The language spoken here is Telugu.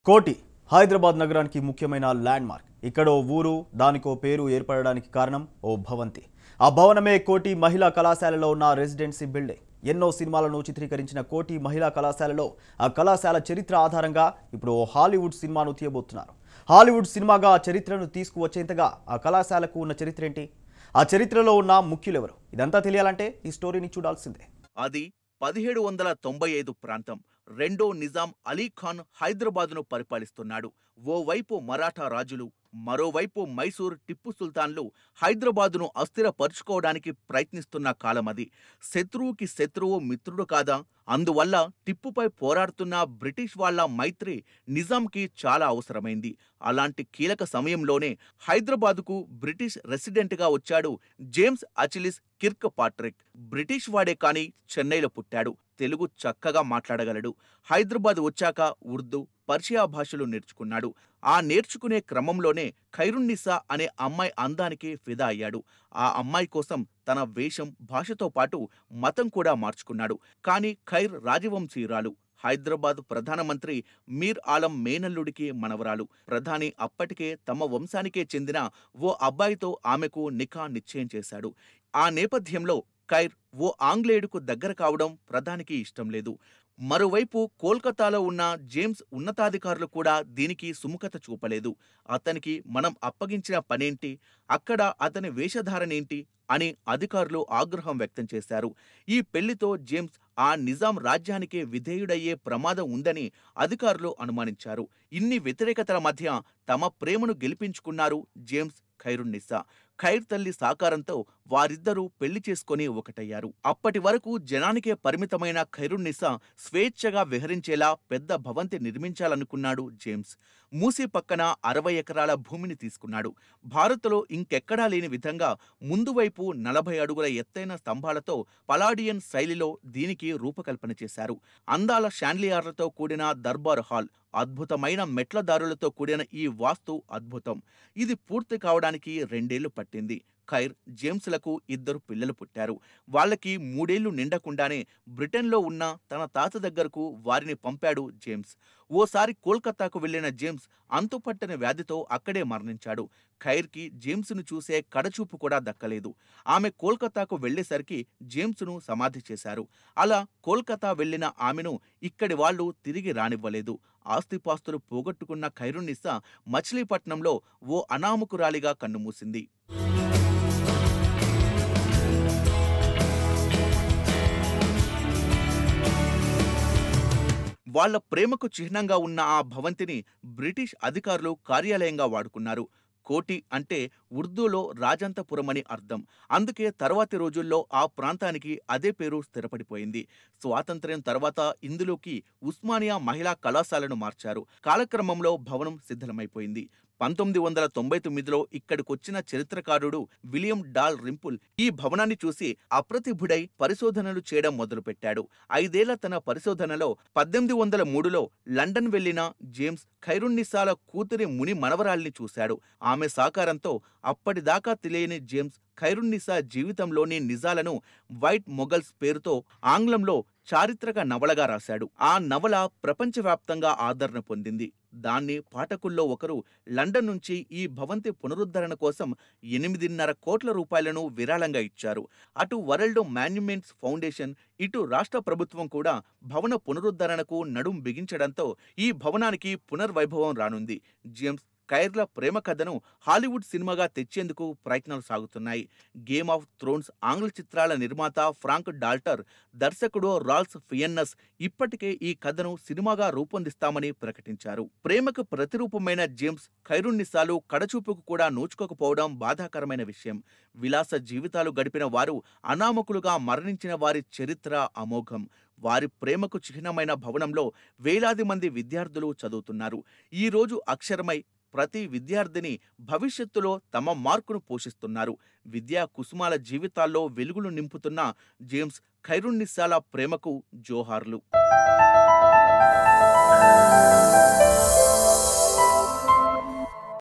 కోటి హైదరాబాద్ నగరానికి ముఖ్యమైన ల్యాండ్ మార్క్ ఇక్కడ ఓ ఊరు దానికో పేరు ఏర్పడడానికి కారణం ఓ భవంతి ఆ భవనమే కోటి మహిళా కళాశాలలో ఉన్న రెసిడెన్సీ బిల్డింగ్ ఎన్నో సినిమాలను చిత్రీకరించిన కోటి మహిళా కళాశాలలో ఆ కళాశాల చరిత్ర ఆధారంగా ఇప్పుడు ఓ హాలీవుడ్ సినిమాను తీయబోతున్నారు హాలీవుడ్ సినిమాగా ఆ చరిత్రను తీసుకువచ్చేంతగా ఆ కళాశాలకు ఉన్న చరిత్ర ఏంటి ఆ చరిత్రలో ఉన్న ముఖ్యులెవరు ఇదంతా తెలియాలంటే ఈ స్టోరీని చూడాల్సిందే అది పదిహేడు వందల తొంభై ఐదు ప్రాంతం రెండో నిజాం అలీ ఖాన్ హైదరాబాదును పరిపాలిస్తున్నాడు ఓవైపు మరాఠా రాజులు మరోవైపు మైసూర్ టిప్పు సుల్తాన్లు హైదరాబాదును అస్థిరపరుచుకోవడానికి ప్రయత్నిస్తున్న కాలమది శత్రువుకి శత్రువు మిత్రుడు కాదా అందువల్ల టిప్పుపై పోరాడుతున్న బ్రిటిష్ వాళ్ళ మైత్రి నిజాంకి చాలా అవసరమైంది అలాంటి కీలక సమయంలోనే హైదరాబాదుకు బ్రిటిష్ రెసిడెంట్గా వచ్చాడు James Achilles Kirkpatrick British వాడే కాని చెన్నైలో పుట్టాడు తెలుగు చక్కగా మాట్లాడగలడు హైదరాబాద్ వచ్చాక ఉర్దూ పర్షియా భాషలు నేర్చుకున్నాడు ఆ నేర్చుకునే క్రమంలోనే ఖైరున్నిసా అనే అమ్మాయి అందానికి ఫిదా అయ్యాడు ఆ అమ్మాయి కోసం తన వేషం భాషతో పాటు మతం కూడా మార్చుకున్నాడు కానీ ఖైర్ రాజవంశీయురాలు హైదరాబాద్ ప్రధానమంత్రి మీర్ ఆలం మేనల్లుడికి మనవరాలు ప్రధాని అప్పటికే తమ వంశానికే చెందిన ఓ అబ్బాయితో ఆమెకు నిఖా నిశ్చయం చేశాడు ఆ నేపథ్యంలో ఖైర్ ఓ ఆంగ్లేయుడుకు దగ్గర కావడం ప్రధానికి ఇష్టం లేదు మరోవైపు కోల్కతాలో ఉన్న జేమ్స్ ఉన్నతాధికారులు కూడా దీనికి సుముఖత చూపలేదు అతనికి మనం అప్పగించిన పనేంటి అక్కడ అతని వేషధారణేంటి అని అధికారులు ఆగ్రహం వ్యక్తం చేశారు ఈ పెళ్లితో జేమ్స్ ఆ నిజాం రాజ్యానికే విధేయుడయ్యే ప్రమాదం ఉందని అధికారులు అనుమానించారు ఇన్ని వ్యతిరేకతల మధ్య తమ ప్రేమను గెలిపించుకున్నారు జేమ్స్ ఖైరున్నిస్సా ఖైర్ తల్లి సాకారంతో వారిద్దరూ పెళ్లి చేసుకొని ఒకటయ్యారు అప్పటి వరకు జనానికే పరిమితమైన ఖైరున్నిసా స్వేచ్ఛగా విహరించేలా పెద్ద భవంతి నిర్మించాలనుకున్నాడు జేమ్స్ మూసీ పక్కన అరవై ఎకరాల భూమిని తీసుకున్నాడు భారత్లో ఇంకెక్కడా లేని విధంగా ముందు వైపు నలభై అడుగుల ఎత్తైన స్తంభాలతో పలాడియన్ శైలిలో దీనికి రూపకల్పన చేశారు అందాల షాన్లియార్లతో కూడిన దర్బార్ హాల్ అద్భుతమైన మెట్ల దారులతో కూడిన ఈ వాస్తు అద్భుతం ఇది పూర్తి కావడానికి రెండేళ్లు పట్టింది ఖైర్ జేమ్స్లకు ఇద్దరు పిల్లలు పుట్టారు వాళ్ళకి మూడేళ్లు నిండకుండానే బ్రిటన్లో ఉన్న తన తాత దగ్గరకు వారిని పంపాడు జేమ్స్ ఓసారి కోల్కతాకు వెళ్లిన జేమ్స్ అంతుపట్టని వ్యాధితో అక్కడే మరణించాడు ఖైర్కి జేమ్స్ను చూసే కడచూపు కూడా దక్కలేదు ఆమె కోల్కతాకు వెళ్లేసరికి జేమ్స్ను సమాధి చేశారు అలా కోల్కతా వెళ్లిన ఆమెను ఇక్కడి వాళ్ళు తిరిగి రానివ్వలేదు ఆస్తిపాస్తులు పోగొట్టుకున్న ఖైరున్నిస్సా మచిలీపట్నంలో ఓ అనామకురాలిగా కన్నుమూసింది వాళ్ళ ప్రేమకు చిహ్నంగా ఉన్న ఆ భవంతిని బ్రిటిష్ అధికారులు కార్యాలయంగా వాడుకున్నారు కోటి అంటే ఉర్దూలో రాజంతపురం అని అర్థం అందుకే తర్వాతి రోజుల్లో ఆ ప్రాంతానికి అదే పేరు స్థిరపడిపోయింది స్వాతంత్ర్యం తర్వాత ఇందులోకి ఉస్మానియా మహిళా కళాశాలను మార్చారు కాలక్రమంలో భవనం శిథిలమైపోయింది పంతొమ్మిది వందల తొంభై తొమ్మిదిలో ఇక్కడికొచ్చిన చరిత్రకారుడు విలియం డాల్ రింపుల్ ఈ భవనాన్ని చూసి అప్రతిభుడై పరిశోధనలు చేయడం మొదలుపెట్టాడు ఐదేళ్ల తన పరిశోధనలో పద్దెనిమిది వందల మూడులో లండన్ వెళ్లిన జేమ్స్ ఖైరున్నిసాల కూతురి ముని మనవరాల్ని చూశాడు ఆమె సాకారంతో అప్పటిదాకా తెలియని జేమ్స్ ఖైరున్నిసా జీవితంలోని నిజాలను వైట్ మొగల్స్ పేరుతో ఆంగ్లంలో చారిత్రక నవలగా రాశాడు ఆ నవల ప్రపంచవ్యాప్తంగా ఆదరణ పొందింది దాన్ని పాఠకుల్లో ఒకరు లండన్ నుంచి ఈ భవంతి పునరుద్ధరణ కోసం ఎనిమిదిన్నర కోట్ల రూపాయలను విరాళంగా ఇచ్చారు అటు వరల్డ్ మాన్యుమెంట్స్ ఫౌండేషన్ ఇటు రాష్ట్ర ప్రభుత్వం కూడా భవన పునరుద్ధరణకు నడుం బిగించడంతో ఈ భవనానికి పునర్వైభవం రానుంది జేమ్స్ కైర్ల ప్రేమ కథను హాలీవుడ్ సినిమాగా తెచ్చేందుకు ప్రయత్నాలు సాగుతున్నాయి గేమ్ ఆఫ్ థ్రోన్స్ ఆంగ్ల చిత్రాల నిర్మాత ఫ్రాంక్ డాల్టర్ దర్శకుడు రాల్స్ ఫియన్నస్ ఇప్పటికే ఈ కథను సినిమాగా రూపొందిస్తామని ప్రకటించారు ప్రేమకు ప్రతిరూపమైన జేమ్స్ ఖైరున్నిసాలు కడచూపుకు కూడా నోచుకోకపోవడం బాధాకరమైన విషయం విలాస జీవితాలు గడిపిన వారు అనామకులుగా మరణించిన వారి చరిత్ర అమోఘం వారి ప్రేమకు చిహ్నమైన భవనంలో వేలాది మంది విద్యార్థులు చదువుతున్నారు ఈ రోజు అక్షరమై ప్రతి విద్యార్థిని భవిష్యత్తులో తమ మార్కును పోషిస్తున్నారు విద్యా కుసుమాల జీవితాల్లో వెలుగులు నింపుతున్న జేమ్స్ ఖైరున్నిస్సాల ప్రేమకు జోహార్లు